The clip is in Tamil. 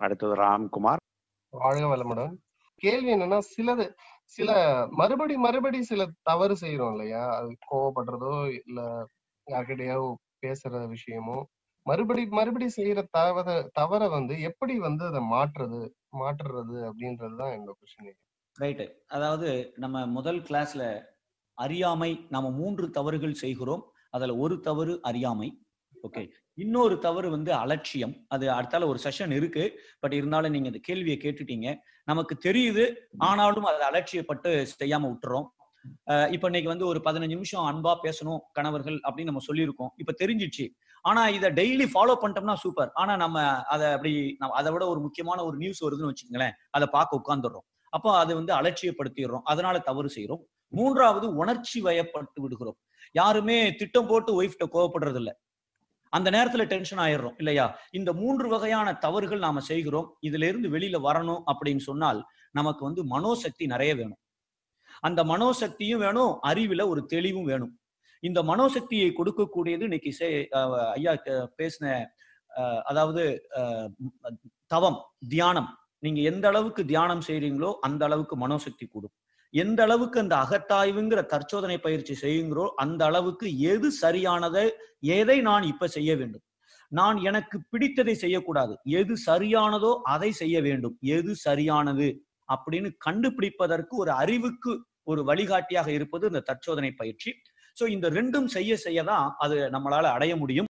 அடுத்தது ராம்குமார் வாழ்க வளமுடன் கேள்வி என்னன்னா சிலது சில மறுபடி மறுபடி சில தவறு செய்யறோம் இல்லையா அது கோவப்படுறதோ இல்ல யார்கிட்டயோ பேசுற விஷயமோ மறுபடி மறுபடி செய்யற தவற தவற வந்து எப்படி வந்து அதை மாற்றுறது மாற்றுறது அப்படின்றதுதான் என்னோட கொஸ்டின் ரைட்டு அதாவது நம்ம முதல் கிளாஸ்ல அறியாமை நாம மூன்று தவறுகள் செய்கிறோம் அதுல ஒரு தவறு அறியாமை ஓகே இன்னொரு தவறு வந்து அலட்சியம் அது அடுத்தால ஒரு செஷன் இருக்கு பட் இருந்தாலும் நீங்க இந்த கேள்வியை கேட்டுட்டீங்க நமக்கு தெரியுது ஆனாலும் அதை அலட்சியப்பட்டு செய்யாம விட்டுறோம் அஹ் இப்ப இன்னைக்கு வந்து ஒரு பதினஞ்சு நிமிஷம் அன்பா பேசணும் கணவர்கள் அப்படின்னு நம்ம சொல்லியிருக்கோம் இப்ப தெரிஞ்சிச்சு ஆனா இதை டெய்லி ஃபாலோ பண்ணிட்டோம்னா சூப்பர் ஆனா நம்ம அதை அப்படி நம்ம அதை விட ஒரு முக்கியமான ஒரு நியூஸ் வருதுன்னு வச்சுக்கோங்களேன் அதை பார்க்க உட்காந்துடுறோம் அப்போ அது வந்து அலட்சியப்படுத்திடுறோம் அதனால தவறு செய்யறோம் மூன்றாவது உணர்ச்சி வயப்பட்டு விடுகிறோம் யாருமே திட்டம் போட்டு ஒய்ஃப்ட கோவப்படுறது இல்ல அந்த நேரத்துல டென்ஷன் ஆயிடுறோம் இல்லையா இந்த மூன்று வகையான தவறுகள் நாம செய்கிறோம் இதுல இருந்து வெளியில வரணும் அப்படின்னு சொன்னால் நமக்கு வந்து மனோசக்தி நிறைய வேணும் அந்த மனோசக்தியும் வேணும் அறிவுல ஒரு தெளிவும் வேணும் இந்த மனோசக்தியை கொடுக்கக்கூடியது இன்னைக்கு சே- அஹ் ஐயா க- பேசின அஹ் அதாவது அஹ் தவம் தியானம் நீங்க எந்த அளவுக்கு தியானம் செய்றீங்களோ அந்த அளவுக்கு மனோசக்தி கூடும் எந்த அளவுக்கு அந்த அகத்தாய்வுங்கிற தற்சோதனை பயிற்சி செய்யுங்களோ அந்த அளவுக்கு எது சரியானதை எதை நான் இப்ப செய்ய வேண்டும் நான் எனக்கு பிடித்ததை செய்யக்கூடாது எது சரியானதோ அதை செய்ய வேண்டும் எது சரியானது அப்படின்னு கண்டுபிடிப்பதற்கு ஒரு அறிவுக்கு ஒரு வழிகாட்டியாக இருப்பது இந்த தற்சோதனை பயிற்சி சோ இந்த ரெண்டும் செய்ய செய்ய தான் அது நம்மளால அடைய முடியும்